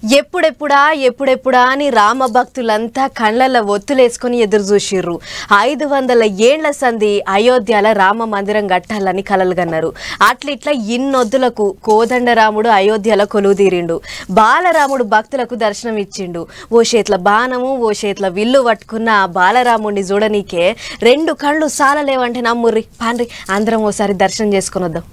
ఎప్పుడెప్పుడా ఎప్పుడెప్పుడా అని రామ భక్తులంతా కళ్ళల్లో ఒత్తులేసుకొని ఎదురు చూసిర్రు ఐదు వందల ఏండ్ల సంధి అయోధ్యల రామ మందిరం కట్టాలని కలలుగన్నారు అట్లిట్లా ఇన్నొద్దులకు కోదండరాముడు అయోధ్యలో కొలువుదీరిండు బాలరాముడు భక్తులకు దర్శనం ఇచ్చిండు ఓ చేతుల బాణము ఓ చేతుల విల్లు పట్టుకున్న ఆ బాలరాముడిని చూడనీకే రెండు కళ్ళు సాలలేవంటే నమ్ముర్రి పాండ్రి అందరం ఓసారి దర్శనం చేసుకొని వద్దాం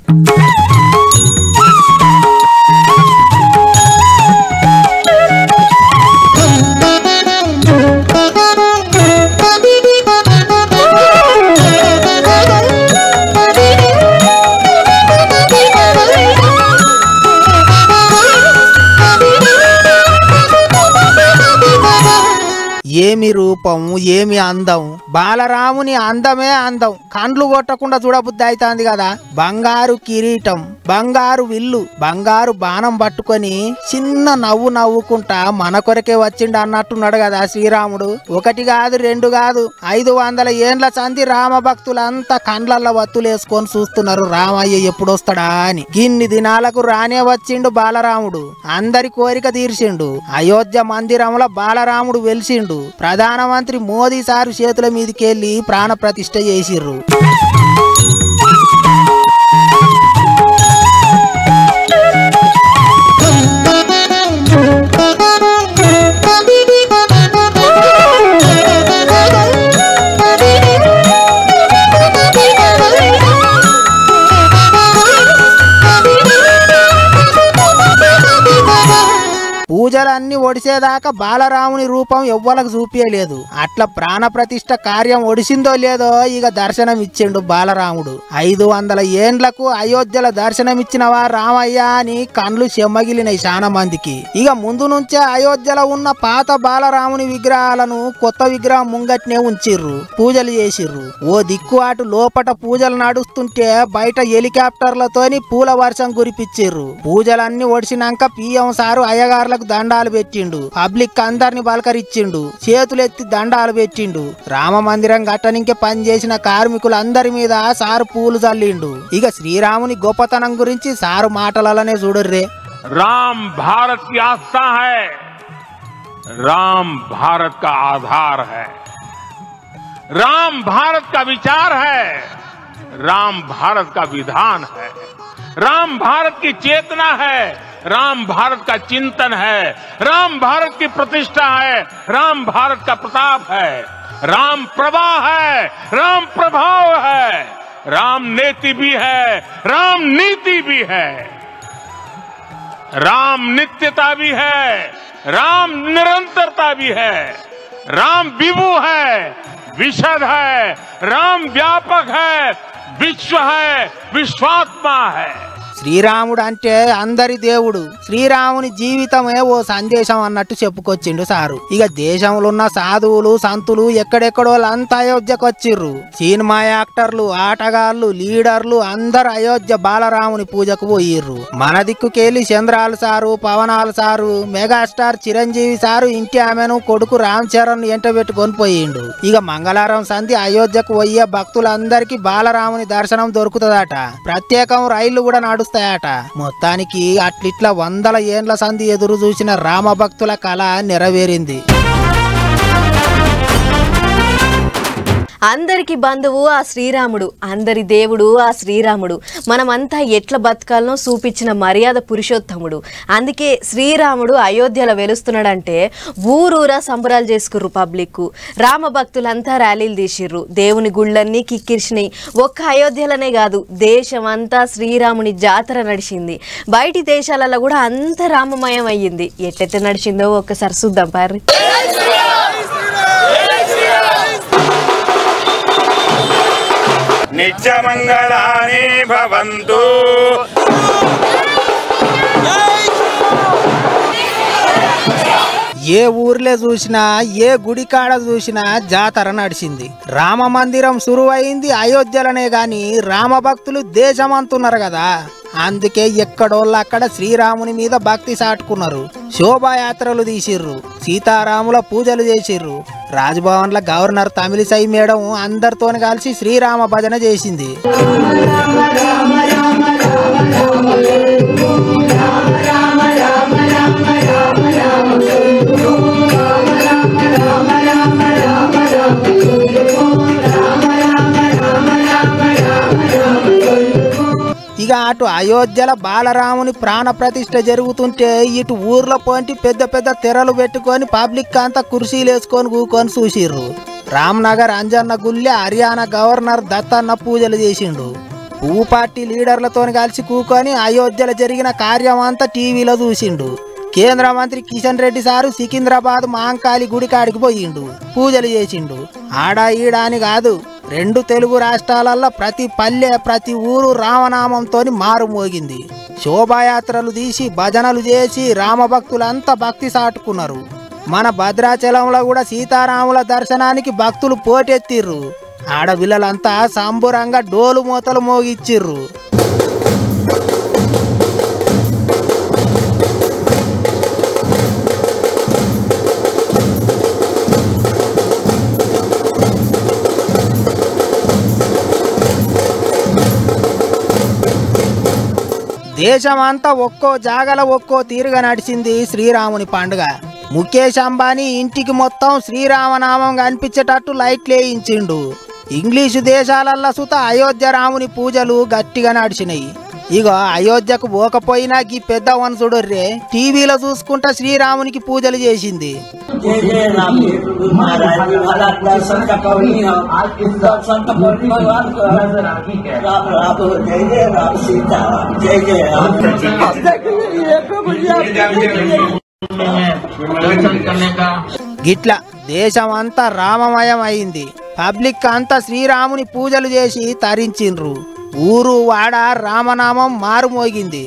ఏమి రూపం ఏమి అందం బాలరాముని అందమే అందం కండ్లు కొట్టకుండా చూడబుద్ధి అవుతుంది కదా బంగారు కిరీటం బంగారు విల్లు బంగారు బాణం పట్టుకొని చిన్న నవ్వు నవ్వుకుంటా మన కొరకే వచ్చిండు అన్నట్టున్నాడు కదా శ్రీరాముడు ఒకటి కాదు రెండు కాదు ఐదు వందల ఏండ్ల సంధి రామ భక్తులంతా కండ్లల్లో వత్తులేసుకొని చూస్తున్నారు రామయ్య ఎప్పుడు వస్తాడా అని గిన్ని దినాలకు రానే వచ్చిండు బాలరాముడు అందరి కోరిక తీర్చిండు అయోధ్య మందిరంలో బాలరాముడు వెలిసిండు ప్రధానమంత్రి మోదీ సారు చేతుల మీదకెళ్లి ప్రాణ ప్రతిష్ఠ చేసిర్రు పూజలన్నీ ఒడిసేదాకా బాలరాముని రూపం ఎవ్వలకు చూపించలేదు అట్లా ప్రాణ ప్రతిష్ఠ కార్యం ఒడిసిందో లేదో ఇక దర్శనం ఇచ్చిండు బాలరాముడు ఐదు వందల ఏండ్లకు అయోధ్యల దర్శనం ఇచ్చినవా రామయ్య అని కండ్లు చెమ్మగిలినాయి చాలా మందికి ఇక ముందు నుంచే అయోధ్యలో ఉన్న పాత బాలరాముని విగ్రహాలను కొత్త విగ్రహం ముంగట్నే ఉంచిర్రు పూజలు చేసిర్రు ఓ దిక్కు అటు లోపట పూజలు నడుస్తుంటే బయట హెలికాప్టర్లతోని పూల వర్షం కురిపించిర్రు పూజలన్నీ ఒడిసినాక పిఎం సారు అయ్యగారులకు దండాలు పెట్టిండు పబ్లిక్ అందరిని బలకరిచ్చిండు చేతులెత్తి దండాలు పెట్టిండు రామ మందిరం కట్టనికే పనిచేసిన కార్మికులందరి మీద సారు పూలు చల్లిండు ఇక శ్రీరాముని గొప్పతనం గురించి సారు మాటలలోనే చూడర్రే राम भारत की आस्था है राम भारत का आधार है राम भारत का विचार है राम भारत का विधान है राम भारत की चेतना है राम भारत का चिंतन है राम भारत की प्रतिष्ठा है राम भारत का प्रताप है राम प्रवाह है राम प्रभाव है राम नेति भी है राम नीति भी है राम नित्यता भी है राम निरंतरता भी है राम विभु है विशद है राम व्यापक है विश्व है विश्वात्मा है శ్రీరాముడు అంటే అందరి దేవుడు శ్రీరాముని జీవితమే ఓ సందేశం అన్నట్టు చెప్పుకొచ్చిండు సారు ఇక దేశంలో ఉన్న సాధువులు సంతులు ఎక్కడెక్కడో అంతా అయోధ్యకు వచ్చిర్రు సినిమా యాక్టర్లు ఆటగాళ్ళు లీడర్లు అందరు అయోధ్య బాలరాముని పూజకు పోయిర్రు మన దిక్కుకెళ్ళి చంద్రాలు సారు పవనాలు సారు మెగాస్టార్ చిరంజీవి సారు ఇంటి ఆమెను కొడుకు రామ్ చరణ్ ఎంట పెట్టుకొని పోయిండు ఇక మంగళవారం సంధి అయోధ్యకు పోయే భక్తులందరికీ బాలరాముని దర్శనం దొరుకుతుందట ప్రత్యేకం రైళ్లు కూడా నడుస్తాయట మొత్తానికి అట్లిట్లా వందల ఏండ్ల సంధి ఎదురు చూసిన రామ భక్తుల కళ నెరవేరింది అందరికి బంధువు ఆ శ్రీరాముడు అందరి దేవుడు ఆ శ్రీరాముడు మనమంతా ఎట్ల బతకాలనో చూపించిన మర్యాద పురుషోత్తముడు అందుకే శ్రీరాముడు అయోధ్యలో వెలుస్తున్నాడంటే ఊరూరా సంబరాలు చేసుకుర్రు పబ్లిక్ రామ భక్తులంతా ర్యాలీలు తీసిర్రు దేవుని గుళ్ళన్నీ కిక్కిరిసినాయి ఒక్క అయోధ్యలోనే కాదు దేశం అంతా శ్రీరాముని జాతర నడిచింది బయటి దేశాలలో కూడా అంత రామమయం అయ్యింది ఎట్లెట్ట నడిచిందో ఒక్కసారి చూద్దాం పారి నిత్యమంగళాని భవంతు ఏ ఊర్లే చూసినా ఏ గుడి కాడ చూసినా జాతర నడిచింది రామ మందిరం సురువైంది అయోధ్యలనే గాని రామ భక్తులు దేశమంతున్నారు కదా అందుకే ఎక్కడోళ్ళు అక్కడ శ్రీరాముని మీద భక్తి సాటుకున్నారు శోభాయాత్రలు తీసిర్రు సీతారాముల పూజలు చేసిర్రు రాజ్భవన్ల గవర్నర్ తమిళిసై మేడం అందరితోని కలిసి శ్రీరామ భజన చేసింది రామ రామ రామ రామ రామ రామ రామ అటు అయోధ్యల బాలరాముని ప్రాణ ప్రతిష్ఠ జరుగుతుంటే ఇటు ఊర్లో పోంటి పెద్ద పెద్ద తెరలు పెట్టుకొని పబ్లిక్ అంతా కుర్చీలు వేసుకొని కూకొని చూసిర్రు రామ్నగర్ అంజన్న గుళ్ళె హర్యానా గవర్నర్ దత్తన్న పూజలు చేసిండు పువ్వు పార్టీ లీడర్లతో కలిసి కూకొని అయోధ్యలో జరిగిన కార్యం అంతా టీవీలో చూసిండు కేంద్ర మంత్రి కిషన్ రెడ్డి సారు సికింద్రాబాద్ మాంకాళి గుడి కాడికి పోయిండు పూజలు చేసిండు ఆడ ఈడ అని కాదు రెండు తెలుగు రాష్ట్రాలల్లో ప్రతి పల్లె ప్రతి ఊరు రామనామంతోని మారుమోగింది శోభాయాత్రలు తీసి భజనలు చేసి రామభక్తులంతా భక్తి సాటుకున్నారు మన భద్రాచలంలో కూడా సీతారాముల దర్శనానికి భక్తులు పోటెత్తిర్రు ఆడపిల్లలంతా సంబురంగా డోలు మూతలు మోగిచ్చిర్రు దేశమంతా ఒక్కో జాగల ఒక్కో తీరుగా నడిచింది శ్రీరాముని పండుగ ముఖేష్ అంబానీ ఇంటికి మొత్తం శ్రీరామనామం కనిపించేటట్టు లైట్లు వేయించిండు ఇంగ్లీషు దేశాలల్లో సుత అయోధ్య రాముని పూజలు గట్టిగా నడిచినాయి ఇగో అయోధ్యకు పోకపోయినా ఈ పెద్ద వనసుడుర్రే టీవీలో చూసుకుంటా శ్రీరామునికి పూజలు చేసింది जय जय राम महाराज वाला दर्शन का पवनी हो दर्शन का पवनी भगवान को राम राम जय जय राम सीता राम जय जय राम ये प्रभु जी आप గిట్ల దేశం అంతా రామమయం అయింది పబ్లిక్ అంతా శ్రీరాముని పూజలు చేసి తరించిండ్రు ఊరు వాడ రామనామం మారుమోగింది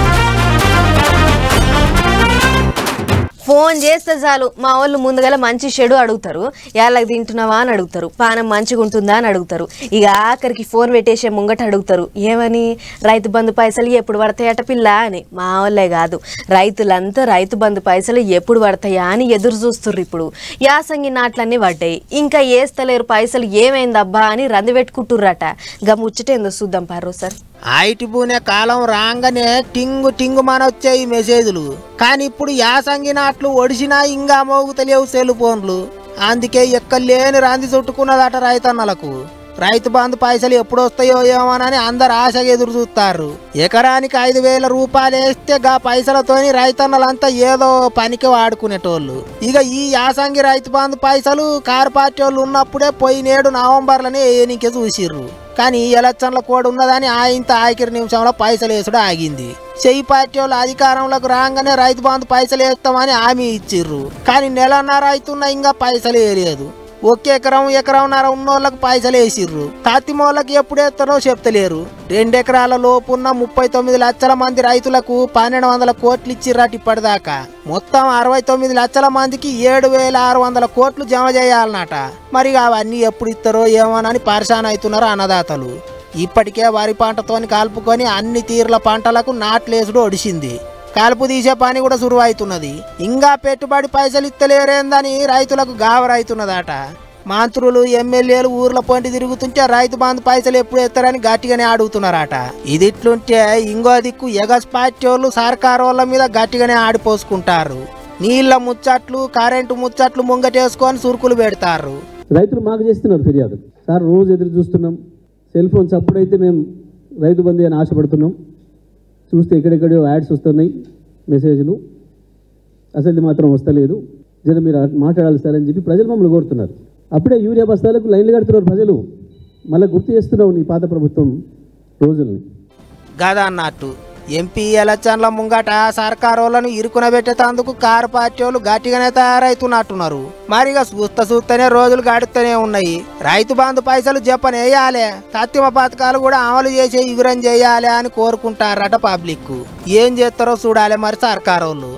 ఫోన్ చేస్తే చాలు మా వాళ్ళు ముందుగల మంచి చెడు అడుగుతారు యాళ్ళకి తింటున్నావా అని అడుగుతారు పానం మంచిగా ఉంటుందా అని అడుగుతారు ఇక ఆఖరికి ఫోన్ పెట్టేసే ముంగట అడుగుతారు ఏమని రైతు బంధు పైసలు ఎప్పుడు పడతాయట పిల్ల అని మా వాళ్ళే కాదు రైతులంతా రైతు బంధు పైసలు ఎప్పుడు పడతాయా అని ఎదురు చూస్తుర్రు ఇప్పుడు యాసంగి నాట్లన్నీ పడ్డాయి ఇంకా వేస్తలేరు పైసలు ఏమైందబ్బా అని రంది పెట్టుకుంటుర్రట గా ముచ్చటేందో చూద్దాం పారో సార్ ఐటి పూనే కాలం రాగానే టింగు టింగు మన వచ్చాయి మెసేజ్లు కానీ ఇప్పుడు యాసంగి నాట్లు ఒడిసినా ఇంకా మోగుతలేవు సెల్ ఫోన్లు అందుకే ఎక్కలేని రాంది చుట్టుకున్నదట రైతన్నలకు రైతు బంధు పైసలు ఎప్పుడు వస్తాయో ఏమోనని అందరు ఆశగా ఎదురు చూస్తారు ఎకరానికి ఐదు వేల రూపాయలు వేస్తే గా పైసలతోని రైతన్నలంతా ఏదో పనికి వాడుకునేటోళ్ళు ఇక ఈ యాసంగి రైతు బంధు పైసలు కారు పార్టీ వాళ్ళు ఉన్నప్పుడే పోయినేడు నవంబర్లోనే వేయనికే చూసిర్రు కానీ ఎలక్షన్ల కోడ్ ఉన్నదని ఆయంత ఆఖరి నిమిషంలో పైసలు వేసుడు ఆగింది చెయ్యి పార్టీ వాళ్ళు అధికారంలోకి రాగానే రైతు బంధు పైసలు వేస్తామని హామీ ఇచ్చిర్రు కానీ నెలన్నర అవుతున్నా ఇంకా పైసలు వేయలేదు ఒక్క ఎకరం ఎకరంన్నర ఉన్నోళ్ళకి పైసలు వేసిర్రు తాతిమోళ్ళకి ఎప్పుడు వేస్తారో చెప్తలేరు రెండు ఎకరాల లోపు ఉన్న ముప్పై తొమ్మిది లక్షల మంది రైతులకు పన్నెండు వందల కోట్లు ఇచ్చిర్రట ఇప్పటిదాకా మొత్తం అరవై తొమ్మిది లక్షల మందికి ఏడు వేల ఆరు వందల కోట్లు జమ చేయాలన్నట మరి అవన్నీ ఎప్పుడు ఇస్తారో ఏమోనని పరిశాన్ అవుతున్నారు అన్నదాతలు ఇప్పటికే వరి పంటతోని కలుపుకొని అన్ని తీర్ల పంటలకు నాట్లేసుడు ఒడిసింది కలుపు తీసే పని కూడా సురువైతున్నది ఇంకా పెట్టుబడి పైసలు ఇత్తలేరేందని రైతులకు గావరైతున్నదట మంత్రులు ఎమ్మెల్యేలు ఊర్ల పొంటి తిరుగుతుంటే రైతు బంధు పైసలు ఎప్పుడు ఎత్తారని గట్టిగానే అడుగుతున్నారట ఇది ఇట్లుంటే ఇంకో దిక్కు ఎగస్ పార్టీ వాళ్ళు సర్కారు వాళ్ళ మీద గట్టిగానే ఆడిపోసుకుంటారు నీళ్ళ ముచ్చట్లు కరెంటు ముచ్చట్లు ముంగటేసుకొని సురుకులు పెడతారు రైతులు మాకు చేస్తున్నారు ఫిర్యాదు సార్ రోజు ఎదురు చూస్తున్నాం సెల్ ఫోన్స్ అప్పుడైతే మేము రైతు బంధు అని ఆశపడుతున్నాం చూస్తే ఎక్కడెక్కడో యాడ్స్ వస్తున్నాయి మెసేజ్లు అసలు ఇది మాత్రం వస్తలేదు జర మీరు అట్- మాట్లాడాలి సార్ అని చెప్పి ప్రజలు మమ్మల్ని కోరుతున్నారు అప్పుడే యూరియా బస్తాలకు లైన్లు కడుతున్నారు ప్రజలు మళ్ళీ గుర్తు చేస్తున్నావు నీ పాత ప్రభుత్వం రోజుల్ని గదా అన్నట్టు ఎంపీ ఎలక్షన్ల ముంగట సర్కారు వాళ్ళను ఇరుకున పెట్టేందుకు కారు పార్టీ వాళ్ళు గట్టిగానే తయారైతున్నట్టున్నారు మరిగా చూస్తా చూస్తేనే రోజులు గడుస్తూనే ఉన్నాయి రైతు బంధు పైసలు చెప్పనేయాలి తత్తిమ పథకాలు కూడా అమలు చేసే ఇగురం చేయాలి అని కోరుకుంటారట పబ్లిక్ ఏం చేస్తారో చూడాలి మరి సర్కారు వాళ్ళు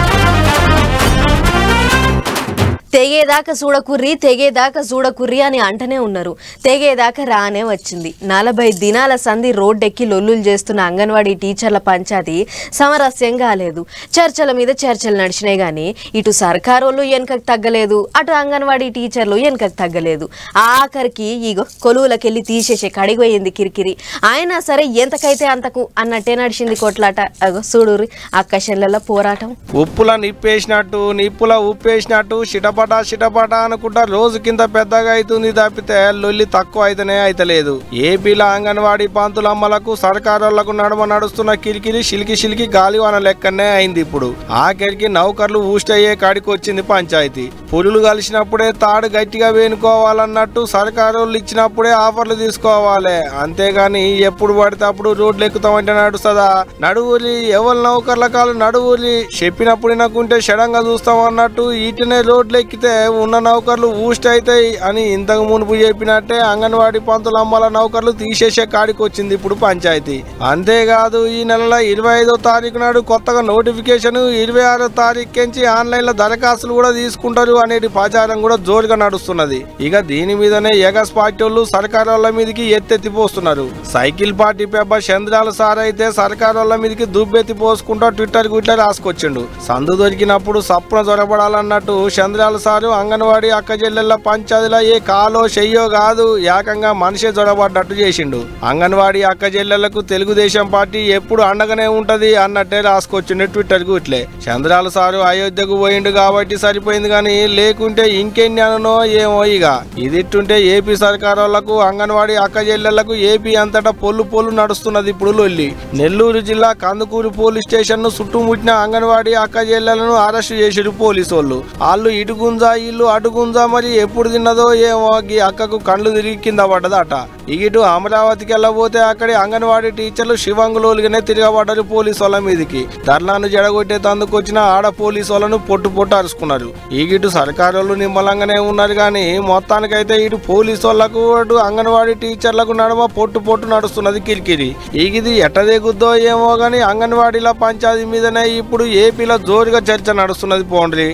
తెగేదాకా చూడకుర్రి తెగేదాకా చూడకుర్రి అని అంటనే ఉన్నారు తెగేదాకా రానే వచ్చింది నలభై దినాల సంధి రోడ్డెక్కి లొల్లులు చేస్తున్న అంగన్వాడీ టీచర్ల పంచాయతీ సమరస్యం కాలేదు చర్చల మీద చర్చలు నడిచినాయి కానీ ఇటు సర్కారోళ్ళు వెనకకు తగ్గలేదు అటు అంగన్వాడీ టీచర్లు వెనకకు తగ్గలేదు ఆఖరికి ఇగో కొలువులకెళ్ళి తీసేసే కడిగిపోయింది కిరికిరి అయినా సరే ఎంతకైతే అంతకు అన్నట్టే నడిచింది కొట్లాట అగో చూడుర్రి అక్క చెల్లెల పోరాటం ఉప్పుల నిప్పేసినట్టు నిప్పుల ఉప్పేసినట్టు చిటపట చిటపట చిటపట అనుకుంటా రోజు కింద పెద్దగా అవుతుంది తప్పితే లొల్లి తక్కువ అయితేనే అయితలేదు ఏపీలో అంగన్వాడీ పంతులమ్మలకు సర్కారోళ్లకు నడుమ నడుస్తున్న కిరికిరి శిలికి శిలికి గాలివాన లెక్కనే అయింది ఇప్పుడు ఆఖరికి నౌకర్లు ఊస్టయ్యే కాడికి వచ్చింది పంచాయతీ పులులు కలిసినప్పుడే తాడు గట్టిగా వేనుకోవాలన్నట్టు సర్కారోళ్ళు ఇచ్చినప్పుడే ఆఫర్లు తీసుకోవాలి అంతేగాని ఎప్పుడు పడితే అప్పుడు రోడ్లు ఎక్కుతామంటే నడుస్తుందా నడువులి ఎవరి నౌకర్ల కాలు నడువులి చెప్పినప్పుడు నాకుంటే షడంగా చూస్తాం అన్నట్టు ఈటనే రోడ్లు ఎక్కితే ఉన్న నౌకర్లు ఊస్ట్ అవుతాయి అని ఇంతకు మునుపు చెప్పినట్టే అంగన్వాడీ పంతుల అమ్మల నౌకర్లు తీసేసే కాడికి వచ్చింది ఇప్పుడు పంచాయతీ అంతేకాదు ఈ నెల ఇరవై ఐదో తారీఖు నాడు కొత్తగా నోటిఫికేషన్ ఇరవై ఆరో తారీఖు నుంచి ఆన్లైన్ లో దరఖాస్తులు కూడా తీసుకుంటారు అనేది ప్రచారం కూడా జోరుగా నడుస్తున్నది ఇక దీని మీదనే ఎగస్ పార్టీ వాళ్ళు సర్కారు వాళ్ళ మీదకి ఎత్తెత్తిపోస్తున్నారు సైకిల్ పార్టీ పెబ్బ చంద్రాల సార్ అయితే సర్కారు వాళ్ళ మీదకి దుబ్బెత్తి పోసుకుంటా ట్విట్టర్ ఇట్లా రాసుకొచ్చిండు సందు దొరికినప్పుడు సప్పున జొరబడాలన్నట్టు చంద్రాల సారు అంగన్వాడీ అక్క చెల్లెళ్ళ పంచాయతీలో ఏ కాలో చెయ్యో కాదు ఏకంగా మనిషే జొరబడ్డట్టు చేసిండు అంగన్వాడీ అక్క చెల్లెళ్లకు తెలుగుదేశం పార్టీ ఎప్పుడు అండగానే ఉంటది అన్నట్టే రాసుకొచ్చిండు ట్విట్టర్ కు ఇట్లే చంద్రాల సారు అయోధ్యకు పోయిండు కాబట్టి సరిపోయింది కానీ లేకుంటే ఇంకెన్ని అననో ఏమో ఇక ఇదిట్టుంటే ఏపీ సర్కార్ వాళ్ళకు అంగన్వాడీ అక్క చెల్లెళ్లకు ఏపీ అంతటా పొల్లు పొల్లు నడుస్తున్నది ఇప్పుడు లొల్లి నెల్లూరు జిల్లా కందుకూరు పోలీస్ స్టేషన్ ను చుట్టుముట్టిన అంగన్వాడీ అక్క చెల్లెలను అరెస్ట్ చేసిరు పోలీసు వాళ్ళు వాళ్ళు ఇటు గుంజా ఇల్లు అటు గుంజా మరి ఎప్పుడు తిన్నదో ఏమో ఈ అక్కకు కళ్ళు తిరిగి కింద పడ్డదట ఇటు అమరావతికి వెళ్ళబోతే అక్కడి అంగన్వాడీ టీచర్లు శివంగులోలుగానే తిరగబడ్డారు పోలీసు వాళ్ళ మీదకి ధర్నాను జడగొట్టే తందుకొచ్చిన ఆడ పోలీసు వాళ్ళను పొట్టు పొట్టు అరుచుకున్నారు ఈగిటు సర్కారు వాళ్ళు నిమ్మలంగానే ఉన్నారు కానీ మొత్తానికైతే ఇటు పోలీసు వాళ్ళకు అటు అంగన్వాడీ టీచర్లకు నడుమ పొట్టు పొట్టు నడుస్తున్నది కిరికిరి ఈగిది ఎట్ట దిగుద్దో ఏమో గానీ అంగన్వాడీల పంచాయతీ మీదనే ఇప్పుడు ఏపీలో జోరుగా చర్చ నడుస్తున్నది పోండ్రి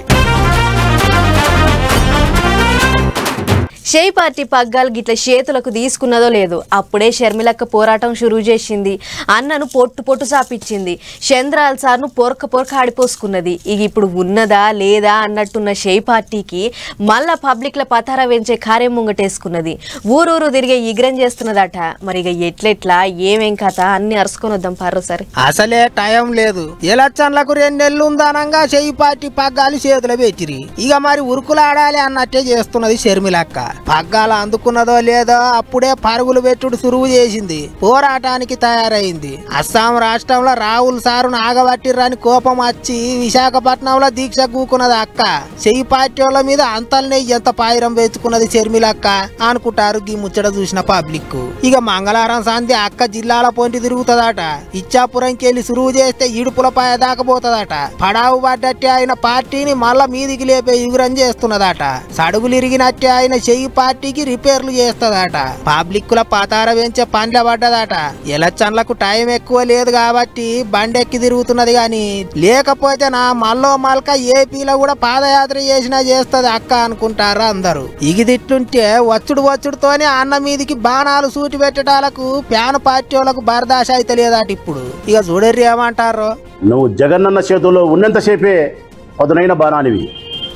షేయ్ పార్టీ పగ్గాలు గిట్ల చేతులకు తీసుకున్నదో లేదు అప్పుడే షర్మిలక్క పోరాటం షురూ చేసింది అన్నను పొట్టు పొట్టు చాపిచ్చింది చంద్రాల్ సార్ను పొరక పొరక ఆడిపోసుకున్నది ఇక ఇప్పుడు ఉన్నదా లేదా అన్నట్టున్న షేయ్ పార్టీకి మళ్ళా పబ్లిక్ల పతార వెంచే కార్యం ముంగటేసుకున్నది ఊరూరు తిరిగే ఇగ్రం చేస్తున్నదట మరి ఇక ఎట్లెట్లా ఏమేం కథ అన్ని అరుసుకొని వద్దాం పారు సరే అసలే టైం లేదు ఎలక్షన్లకు రెండు నెలలు ఉందనంగా చెయ్యి పార్టీ పగ్గాలు చేతులు పెట్టిరి ఇక మరి ఉరుకులాడాలి అన్నట్టే చేస్తున్నది షర్మిలక్క పగ్గాలు అందుకున్నదో లేదో అప్పుడే పరుగులు పెట్టుడు సురువు చేసింది పోరాటానికి తయారైంది అస్సాం రాష్ట్రంలో రాహుల్ సారును ఆగబట్టిర్రని కోపం వచ్చి విశాఖపట్నంలో దీక్ష కూకున్నది అక్క చెయ్యి పార్టీ వాళ్ళ మీద అంతల్నే ఎంత పాయిరం వేసుకున్నది షర్మిలక్క అనుకుంటారు గీ ముచ్చట చూసిన పబ్లిక్ ఇక మంగళవారం సంధి అక్క జిల్లాల పొంటి తిరుగుతుందట ఇచ్చాపురంకి వెళ్ళి సురువు చేస్తే ఇడుపుల పాయ దాకపోతుందట పడావు పడ్డట్టే ఆయన పార్టీని మళ్ళా మీదికి లేపే యుగురం చేస్తున్నదట సడుగులు ఇరిగినట్టే ఆయన చెయ్యి పార్టీకి రిపేర్లు చేస్తదట పబ్లిక్కుల పతార పెంచే పండ్ల పడ్డదట ఎలక్షన్లకు టైం ఎక్కువ లేదు కాబట్టి బండెక్కి తిరుగుతున్నది గాని లేకపోతే నా మల్లో మల్క ఏపీలో కూడా పాదయాత్ర చేసినా చేస్తది అక్క అనుకుంటారు అందరూ ఇగిదిట్లుంటే వచ్చుడు వచ్చుడుతోనే అన్న మీదికి బాణాలు సూటి పెట్టడాలకు ప్యాన్ పార్టీ వాళ్ళకు బరదాశ అయితే లేదట ఇప్పుడు ఇక చూడర్రి ఏమంటారు నువ్వు జగనన్న చేతుల్లో ఉన్నంతసేపే పదునైన బాణానివి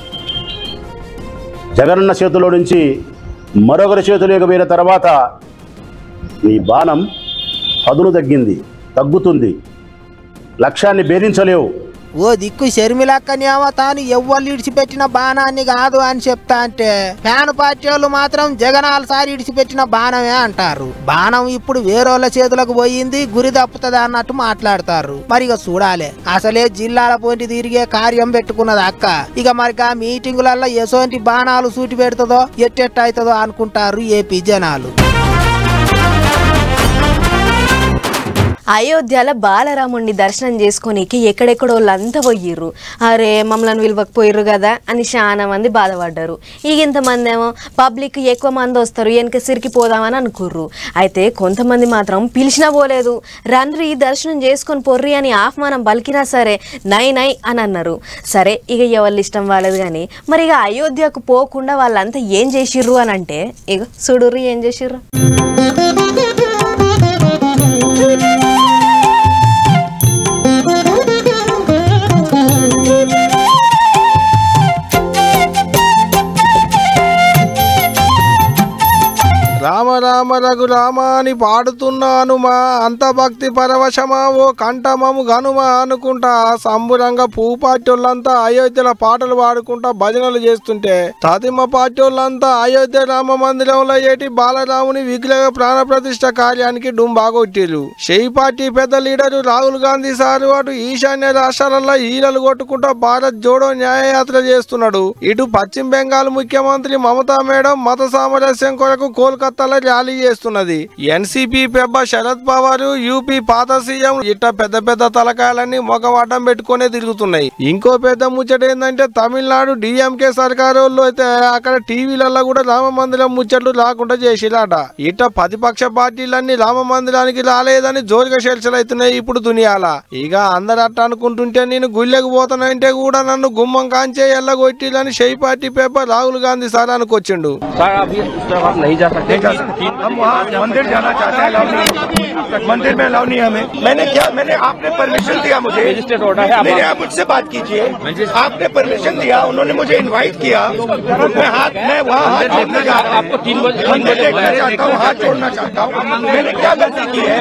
జగనన్న చేతిలో నుంచి మరొకరి చేతిలోకి పోయిన తర్వాత నీ బాణం పదును తగ్గింది తగ్గుతుంది లక్ష్యాన్ని భేదించలేవు ఓ దిక్కు షర్మిలక్కనేమో తాను ఎవ్వరు ఇడిచిపెట్టిన బాణాన్ని కాదు అని చెప్తా అంటే ఫ్యాన్ పార్టీ వాళ్ళు మాత్రం జగనాల సారి ఇడిచిపెట్టిన బాణమే అంటారు బాణం ఇప్పుడు వేరేళ్ళ చేతులకు పోయింది గురి తప్పుతుంది అన్నట్టు మాట్లాడతారు మరి ఇక చూడాలి అసలే జిల్లాల పోటీ తిరిగే కార్యం పెట్టుకున్నది అక్క ఇక మరి ఆ మీటింగులలో ఎసోంటి బాణాలు సూటి పెడుతుందో ఎట్టెట్ట అవుతుందో అనుకుంటారు ఏపీ జనాలు అయోధ్యలో బాలరాముడిని దర్శనం చేసుకోనీకి ఎక్కడెక్కడో వాళ్ళంతా పోయిర్రు అరే మమ్మల్ని విలువకపోయిర్రు కదా అని చాలా మంది బాధపడ్డారు ఇక ఇంతమంది ఏమో పబ్లిక్ ఎక్కువ మంది వస్తారు వెనక సిరికి పోదామని అనుకుర్రు అయితే కొంతమంది మాత్రం పిలిచినా పోలేదు రండ్రి దర్శనం చేసుకొని పొర్రి అని ఆహ్వానం పలికినా సరే నై నై అని అన్నారు సరే ఇక ఎవరి ఇష్టం వాళ్ళది కానీ మరి ఇక అయోధ్యకు పోకుండా వాళ్ళంతా ఏం చేసిర్రు అని అంటే ఇక చూడుర్రి ఏం చేసిర్రు రామ రామ రఘు రామ అని పాడుతున్నాను మా అంత భక్తి పరవశమా ఓ కంఠమము గనుమ అనుకుంటా సంబురంగా పువ్వు పార్టీ వాళ్ళంతా అయోధ్యల పాటలు పాడుకుంటా భజనలు చేస్తుంటే తాతిమ్మ పార్టీ వాళ్ళంతా అయోధ్య రామ మందిరంలో ఏటి బాలరాముని విగ్రహ ప్రాణ ప్రతిష్ఠ కార్యానికి డుంబాగొట్టిరు షెయి పార్టీ పెద్ద లీడరు రాహుల్ గాంధీ సారు అటు ఈశాన్య రాష్ట్రాలలో ఈలలు కొట్టుకుంటా భారత్ జోడో న్యాయయాత్ర చేస్తున్నాడు ఇటు పశ్చిమ బెంగాల్ ముఖ్యమంత్రి మమతా మేడం మత సామరస్యం కొరకు కోల్కతాలో ర్యాలీ చేస్తున్నది ఎన్సీపీ పెబ్బ శరద్ పవార్ యూపీ పాత సీఎం ఇట్ట పెద్ద పెద్ద తలకాయలన్నీ ముఖం అడ్డం పెట్టుకునే తిరుగుతున్నాయి ఇంకో పెద్ద ముచ్చట ఏంటంటే తమిళనాడు డిఎంకే సర్కారు వాళ్ళు అయితే అక్కడ టీవీలలో కూడా రామ మందిరం ముచ్చట్లు రాకుండా చేసిరాట ఇట్ట ప్రతిపక్ష పార్టీలన్నీ రామ మందిరానికి రాలేదని జోరుగా చర్చలు అవుతున్నాయి ఇప్పుడు దునియాల ఇక అందరు అట్ట అనుకుంటుంటే నేను గుళ్ళకి పోతానంటే కూడా నన్ను గుమ్మం కాంచే ఎల్లగొట్టిలని షై party paper Rahul Gandhi sir అనుకొచ్చిండు हम वहाँ मंदिर जाना चाहते हैं अलाउ नहीं मंदिर में अलाउ नहीं है हमें मैंने क्या मैंने आपने परमिशन दिया मुझे मेरे आप मुझसे बात कीजिए आपने परमिशन दिया उन्होंने मुझे इनवाइट किया मैं हाथ मैं वहाँ हाथ जोड़ने जा रहा हूँ मंदिर देखना चाहता हूँ हाथ जोड़ना चाहता हूँ मैंने क्या गलती की है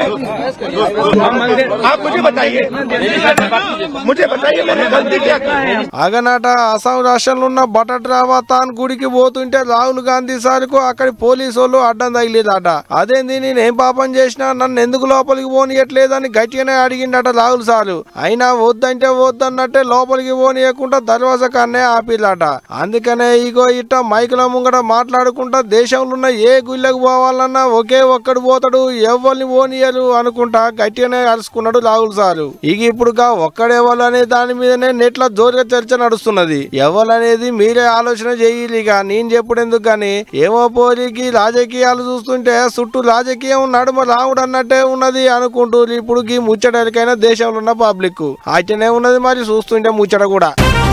आप मुझे बताइए मुझे बताइए मैंने गलती क्या की है అగనట అస్సాం రాష్ట్రంలో ఉన్న బటట్రావా తాన్ గుడికి పోతుంటే రాహుల్ గాంధీ సార్కు అక్కడి పోలీసు వాళ్ళు అడ్డం తగిలేదట అదేంది నేను ఏం పాపం చేసినా నన్ను ఎందుకు లోపలికి పోనీయట్లేదని గట్టిగానే అడిగిండట రాహుల్ సారు అయినా వద్దంటే వద్దన్నట్టే లోపలికి పోనీయకుండా దర్వాజా కన్నే ఆపిల్లట అందుకనే ఇగో ఇట్ట మైకుల ముంగట మాట్లాడుకుంటా దేశంలో ఉన్న ఏ గుళ్ళకి పోవాలన్నా ఒకే ఒక్కడు పోతాడు ఎవరిని పోనీయరు అనుకుంటా గట్టిగానే అరుచుకున్నాడు రాహుల్ సారు ఇక ఇప్పుడుగా ఒక్కడెవరు అనే దాని మీదనే నెట్ల జోరుగా చర్చ నడుస్తున్నది ఎవరనేది మీరే ఆలోచన చేయాలి ఇక నేను చెప్పుడు ఎందుకు కానీ ఏమో పోరికి రాజకీయాలు చూస్తుంటే చుట్టూ రాజకీయం నడుమ రావుడు అన్నట్టే ఉన్నది అనుకుంటూ ఇప్పుడు ఈ ముచ్చటకైనా దేశంలో ఉన్న పబ్లిక్ అట్లనే ఉన్నది మరి చూస్తుంటే ముచ్చట కూడా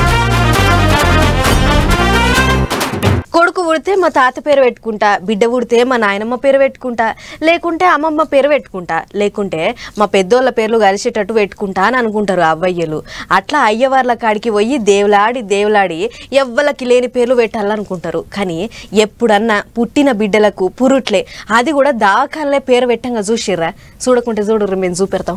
కొడుకు పుడితే మా తాత పేరు పెట్టుకుంటా బిడ్డ పుడితే మా నాయనమ్మ పేరు పెట్టుకుంటా లేకుంటే అమ్మమ్మ పేరు పెట్టుకుంటా లేకుంటే మా పెద్దోళ్ళ పేర్లు కలిసేటట్టు పెట్టుకుంటా అని అనుకుంటారు అవ్వయ్యలు అట్లా అయ్యవార్ల కాడికి పోయి దేవులాడి దేవులాడి ఎవ్వలకి లేని పేర్లు పెట్టాలనుకుంటారు కానీ ఎప్పుడన్నా పుట్టిన బిడ్డలకు పురుట్లే అది కూడా దావకాలనే పేరు పెట్టంగా చూసిర్రా చూడకుంటే చూడరు మేము చూపెడతాం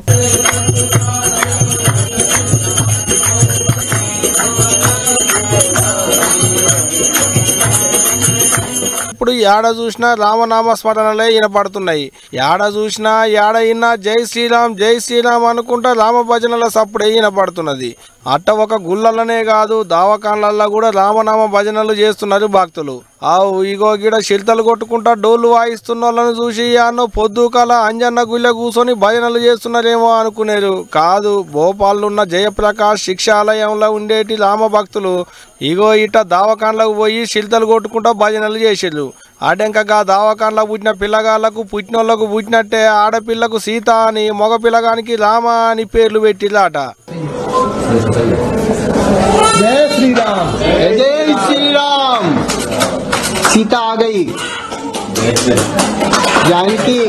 ఇప్పుడు యాడ చూసినా రామనామ స్మరణలే వినపడుతున్నాయి యాడ చూసినా యాడ ఇన్నా జై శ్రీరామ్ జై శ్రీరామ్ అనుకుంటా రామ భజనల సప్పుడే వినపడుతున్నది అట్ట ఒక గుళ్ళలనే కాదు దావకాన్లల్లో కూడా రామనామ భజనలు చేస్తున్నారు భక్తులు ఆ ఇగో గిడ చిల్తలు కొట్టుకుంటా డోలు వాయిస్తున్న వాళ్ళని చూసి అన్నో పొద్దుకాల అంజన్న గుళ్ళ కూర్చొని భజనలు చేస్తున్నారేమో అనుకునేరు కాదు భోపాల్లో ఉన్న జయప్రకాష్ శిక్షాలయంలో ఉండేటి రామ భక్తులు ఇగో ఇట్ట దావకాన్లకు పోయి చిల్తలు కొట్టుకుంటా భజనలు చేసిర్రు ఆడెంకగా దావకాన్లో పుట్టిన పిల్లగాళ్ళకు పుట్టినోళ్ళకు పుట్టినట్టే ఆడపిల్లకు సీత అని మగ పిల్లగానికి రామ అని పేర్లు పెట్టిలాట जय श्री राम जय श्री राम सीता आ गई जानकी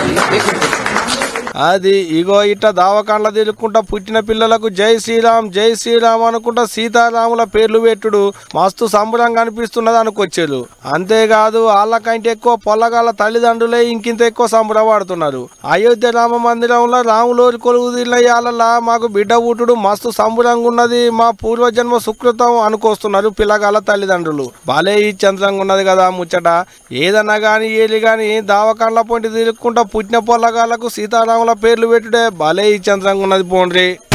అది ఇగో ఇట్ట దావకాండ్ల తిరుక్కుంటా పుట్టిన పిల్లలకు జై శ్రీరామ్ జై శ్రీరామ్ అనుకుంటా సీతారాముల పేర్లు పెట్టుడు మస్తు సంబరంగా అనిపిస్తున్నది అనుకొచ్చారు అంతేకాదు వాళ్ళకంటే ఎక్కువ పొల్లగాళ్ళ తల్లిదండ్రులే ఇంకింత ఎక్కువ సంబరపడుతున్నారు అయోధ్య రామ మందిరంలో రాములోరి కొలువు తీర్లయ్యాలలా మాకు బిడ్డ పుట్టుడు మస్తు సంబరంగా ఉన్నది మా పూర్వజన్మ సుకృతం అనుకొస్తున్నారు పిల్లగాళ్ళ తల్లిదండ్రులు భలే ఈ చంద్రంగా ఉన్నది కదా ఆ ముచ్చట ఏదన్నా గాని ఏది గాని దావకాండ్ల పొంటి తిరుక్కుంటా పుట్టిన పొల్లగాళ్ళకు సీతారాముల పేర్లు పెట్టుడే భలే ఈ చంద్రంగా ఉన్నది పోండ్రి